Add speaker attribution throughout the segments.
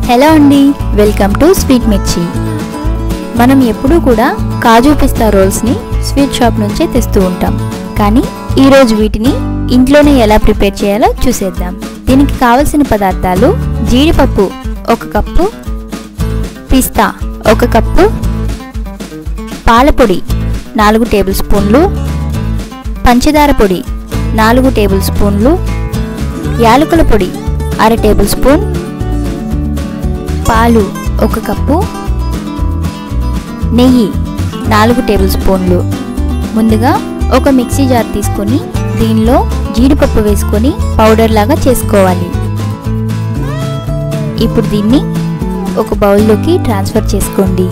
Speaker 1: hello అండి welcome to sweet మిర్చి మనం ఎప్పుడూ కూడా కాజు పిస్తా రోల్స్ని స్వీట్ షాప్ నుంచే తెస్తూ ఉంటాం కానీ ఈరోజు వీటిని ఇంట్లోనే ఎలా ప్రిపేర్ చేయాలో చూసేద్దాం దీనికి కావలసిన పదార్థాలు జీడిపప్పు ఒక కప్పు పిస్తా ఒక కప్పు పాలపొడి నాలుగు టేబుల్ స్పూన్లు పంచదార పొడి నాలుగు టేబుల్ స్పూన్లు యాలకుల పొడి అర టేబుల్ స్పూన్ పాలు ఒక కప్పు నెయ్యి నాలుగు టేబుల్ స్పూన్లు ముందుగా ఒక మిక్సీ జార్ తీసుకొని దీనిలో జీడిపప్పు వేసుకొని పౌడర్ లాగా చేసుకోవాలి ఇప్పుడు దీన్ని ఒక బౌల్లోకి ట్రాన్స్ఫర్ చేసుకోండి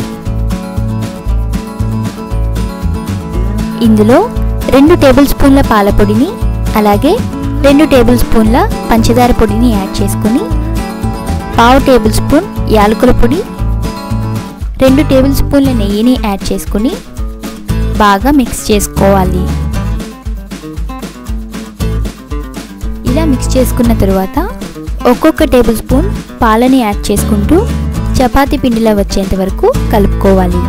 Speaker 1: ఇందులో రెండు టేబుల్ స్పూన్ల పాల పొడిని అలాగే రెండు టేబుల్ స్పూన్ల పంచదార పొడిని యాడ్ చేసుకొని పావు టేబుల్ స్పూన్ యాలకుల పొడి రెండు టేబుల్ స్పూన్ల నెయ్యిని యాడ్ చేసుకొని బాగా మిక్స్ చేసుకోవాలి ఇలా మిక్స్ చేసుకున్న తరువాత ఒక్కొక్క టేబుల్ స్పూన్ పాలని యాడ్ చేసుకుంటూ చపాతీ పిండిలా వచ్చేంత వరకు కలుపుకోవాలి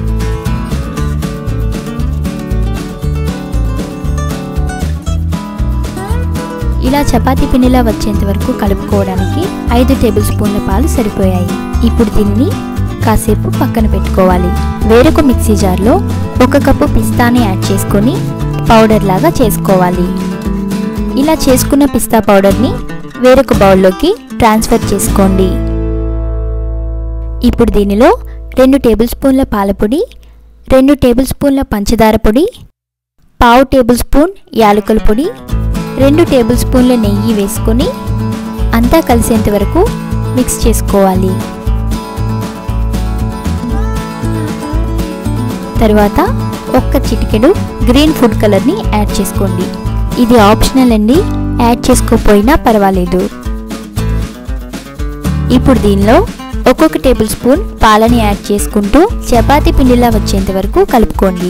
Speaker 1: ఇలా చపాతీ పిండిలా వచ్చేంత వరకు కలుపుకోవడానికి ఐదు టేబుల్ స్పూన్ల పాలు సరిపోయాయి ఇప్పుడు దీన్ని కాసేపు పక్కన పెట్టుకోవాలి వేరొక మిక్సీ జార్లో ఒక కప్పు పిస్తాని యాడ్ చేసుకొని పౌడర్ లాగా చేసుకోవాలి ఇలా చేసుకున్న పిస్తా పౌడర్ని వేరొక బౌల్లోకి ట్రాన్స్ఫర్ చేసుకోండి ఇప్పుడు దీనిలో రెండు టేబుల్ స్పూన్ల పాలపొడి రెండు టేబుల్ స్పూన్ల పంచదార పొడి పావు టేబుల్ స్పూన్ యాలకుల పొడి రెండు టేబుల్ స్పూన్ల నెయ్యి వేసుకొని అంతా కలిసేంత వరకు మిక్స్ చేసుకోవాలి తర్వాత ఒక్క చిటికెడు గ్రీన్ ఫుడ్ కలర్ని యాడ్ చేసుకోండి ఇది ఆప్షనల్ అండి యాడ్ చేసుకోకపోయినా పర్వాలేదు ఇప్పుడు దీనిలో ఒక్కొక్క టేబుల్ స్పూన్ పాలని యాడ్ చేసుకుంటూ చపాతీ పిండిలా వచ్చేంత వరకు కలుపుకోండి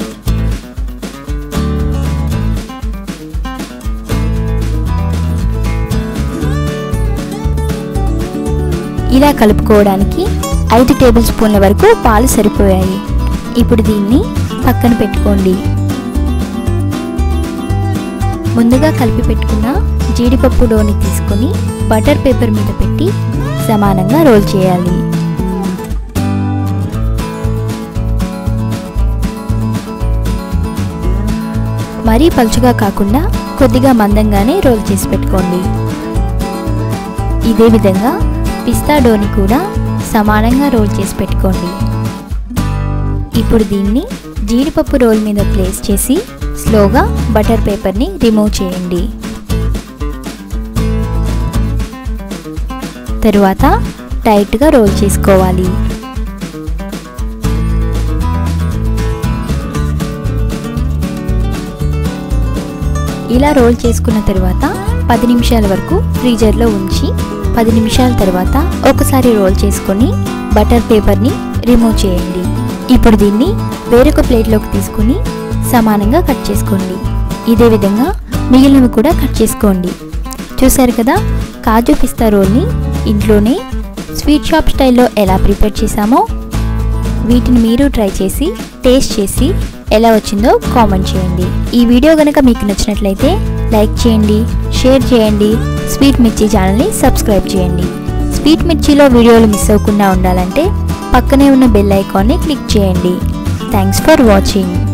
Speaker 1: ఇలా కలుపుకోవడానికి ఐదు టేబుల్ స్పూన్ల వరకు పాలు సరిపోయాయి ఇప్పుడు దీన్ని పక్కన పెట్టుకోండి ముందుగా కలిపి పెట్టుకున్న జీడిపప్పు డోని తీసుకొని బటర్ పేపర్ మీద పెట్టి సమానంగా రోల్ చేయాలి మరీ పలుచుగా కాకుండా కొద్దిగా మందంగానే రోల్ చేసి పెట్టుకోండి ఇదే విధంగా పిస్తా డోని కూడా సమానంగా రోల్ చేసి పెట్టుకోండి ఇప్పుడు దీన్ని జీడిపప్పు రోల్ మీద ప్లేస్ చేసి స్లోగా బటర్ పేపర్ని రిమూవ్ చేయండి తరువాత టైట్గా రోల్ చేసుకోవాలి ఇలా రోల్ చేసుకున్న తర్వాత పది నిమిషాల వరకు ఫ్రీజర్లో ఉంచి పది నిమిషాల తర్వాత ఒకసారి రోల్ చేసుకొని బటర్ పేపర్ని రిమూవ్ చేయండి ఇప్పుడు దీన్ని వేరొక ప్లేట్లోకి తీసుకుని సమానంగా కట్ చేసుకోండి ఇదే విధంగా మిగిలినవి కూడా కట్ చేసుకోండి చూసారు కదా కాజు పిస్తా రోల్ని ఇంట్లోనే స్వీట్ షాప్ స్టైల్లో ఎలా ప్రిపేర్ చేసామో వీటిని మీరు ట్రై చేసి టేస్ట్ చేసి ఎలా వచ్చిందో కామెంట్ చేయండి ఈ వీడియో కనుక మీకు నచ్చినట్లయితే లైక్ చేయండి షేర్ చేయండి స్వీట్ మిర్చి ఛానల్ని సబ్స్క్రైబ్ చేయండి స్వీట్ మిర్చిలో వీడియోలు మిస్ అవ్వకుండా ఉండాలంటే పక్కనే ఉన్న బెల్ ఐకాన్ని క్లిక్ చేయండి థ్యాంక్స్ ఫర్ వాచింగ్